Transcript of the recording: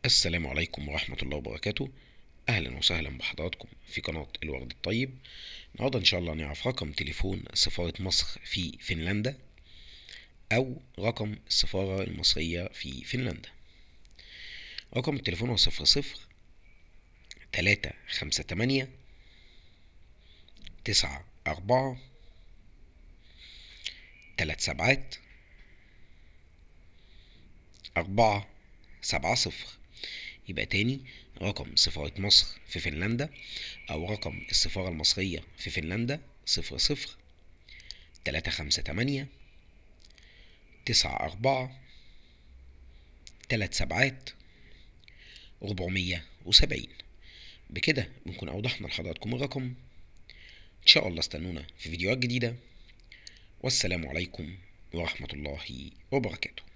السلام عليكم ورحمة الله وبركاته أهلا وسهلا بحضراتكم في قناة الورد الطيب النهاردة إن شاء الله نعرف رقم تليفون سفارة مصر في فنلندا أو رقم السفارة المصرية في فنلندا رقم التليفون هو صفر صفر تلاتة خمسة تمانية تسعة أربعة تلات سبعات أربعة سبعة صفر يبقى تاني رقم سفارة مصر في فنلندا أو رقم السفارة المصرية في فنلندا صفر صفر تلاتة خمسة تمانية تسعة أربعة تلات سبعات ربعمية وسبعين بكده بنكون أوضحنا لحضراتكم الرقم إن شاء الله استنونا في فيديوهات جديدة والسلام عليكم ورحمة الله وبركاته